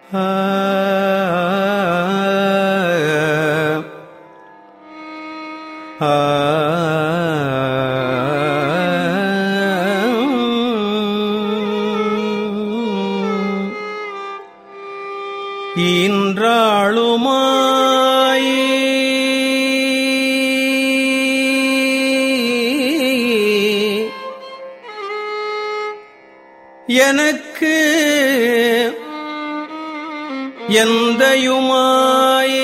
ஈன்றாளுமாய் எனக்கு எந்தையுமாய்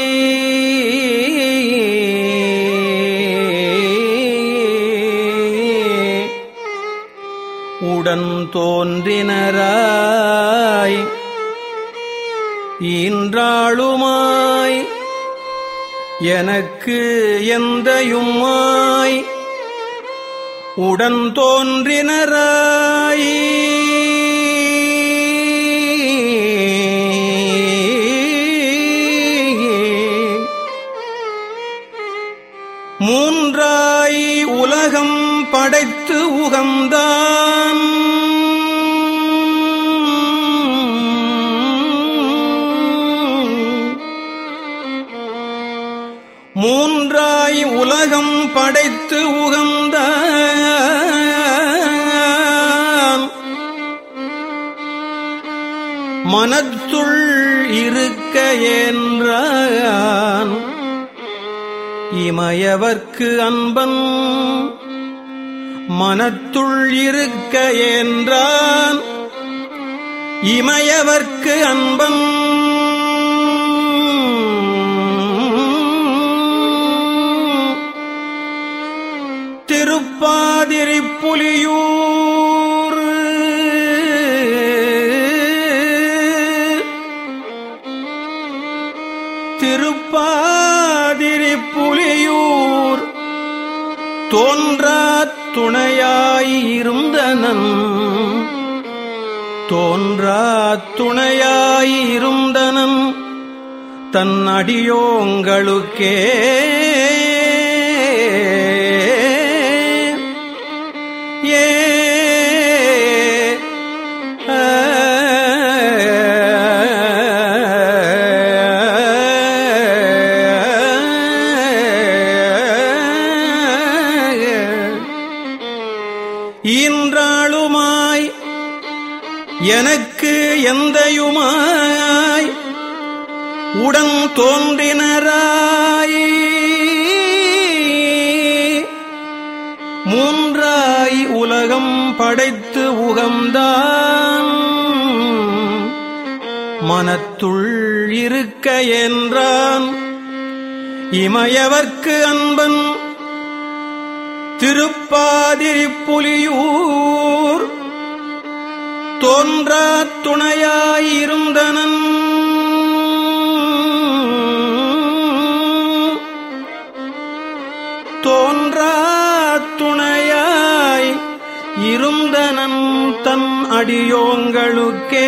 உடன் தோன்றினராய் ஈன்றாளுமாய் எனக்கு எந்தையுமாய் உடன் தோன்றினராய் மூன்றாய் உலகம் படைத்து உகந்தான் மூன்றாய் உலகம் படைத்து உகந்தான் மனத்துள் இருக்க என்றான் இமயவர்க்கு அன்பன் மனத்துள் இருக்க என்றான் இமயவர்க்கு அன்பன் திருப்பாதிரி புலியூர் திருப்பாதிரி புலியூர் தோன்றா துணையாயிருந்தனன் தோன்றா துணையாயிருந்தனன் தன் அடியோங்களுக்கே ஏ ஈன்றாளுமாய் எனக்கு எந்தையுமாய் உடன் தோன்றினராய் மூன்றாய் உலகம் படைத்து உகந்தான் மனத்துள் இருக்க என்றான் இமயவர்க்கு அன்பன் திருப்பாதிரி புலியூர் தோன்றா துணையாயிருந்தனன் தோன்றா துணையாய் இருந்தனன் தன் அடியோங்களுக்கே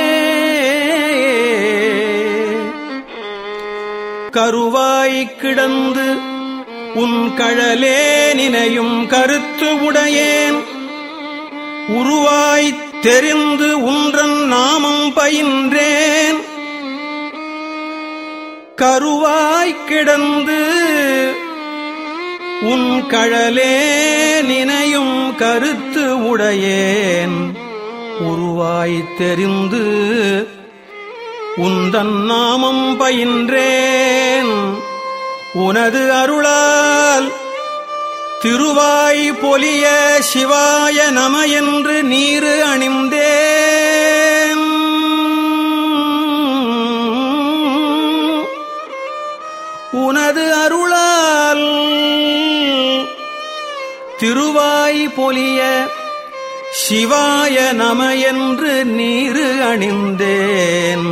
கருவாய் கிடந்து உன் கழலே நினையும் கருத்து உடையேன் உருவாய் தெரிந்து உன்றன் நாமம் பயின்றேன் கருவாய் கிடந்து உன் கழலே நினையும் கருத்து உடையேன் உருவாய் தெரிந்து உந்தன் நாமம் பயின்றேன் உனது அருளால் திருவாய் பொலிய சிவாய நம என்று நீரு அணிந்தேன் உனது அருளால் திருவாய் பொலிய சிவாய நம என்று நீரு அணிந்தேன்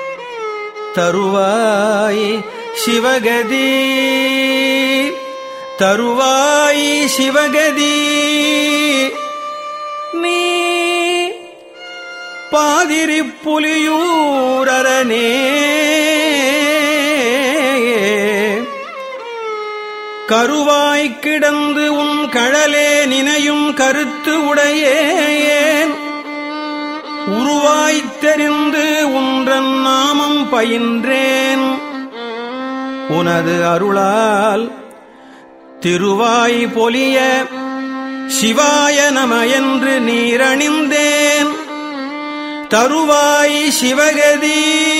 தருவாய் சிவகதி தருவாய் சிவகதி நீ பாதிரி புலியூரனே கருவாய் கிடந்து உன் கழலே நினையும் கருத்து உடையேன் உருவாய்த் தெரிந்து உன்றன் நாமம் பயின்றேன் உனது அருளால் திருவாய் பொலிய சிவாய நம என்று நீரணிந்தேன் தருவாய் சிவகதி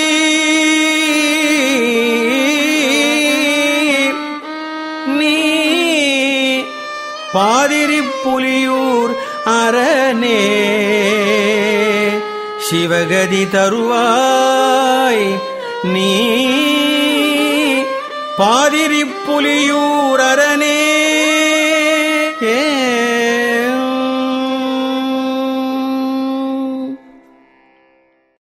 நீ பாதிரிப் புலியூர் அரணே சிவகதி தருவாய் நீ பாதிரிப் புலியூர் அரணே